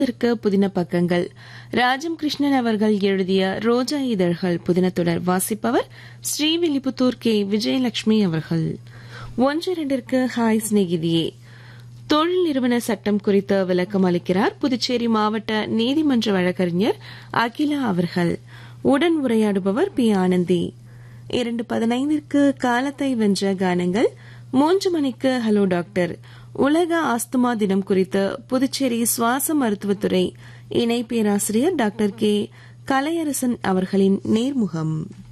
இருக்க புதின பக்கங்கள் ராஜம் கிருஷ்ணன் அவர்கள் எழுதிய ரோஜா இதழ்கள் புதினத்தொடர் வாசிப்பவர் ஸ்ரீவில்லிபுத்தூர் கே விஜயலட்சுமி அவர்கள் ஒன்று இரண்டிற்கு ஹாய் சிநேகிதியே தொழில் நிறுவன சட்டம் குறித்து விளக்கம் அளிக்கிறார் புதுச்சேரி மாவட்ட நீதிமன்ற வழக்கறிஞர் அகிலா அவர்கள் உடன் உரையாடுபவர் பி ஆனந்தி இரண்டு பதினைந்திற்கு காலத்தை வென்ற கானங்கள் மூன்று மணிக்கு ஹலோ டாக்டர் உலக ஆஸ்துமா தினம் குறித்து புதுச்சேரி சுவாச மருத்துவத்துறை இணை பேராசிரியர் டாக்டர் கே கலையரசன் அவர்களின் நேர்முகம்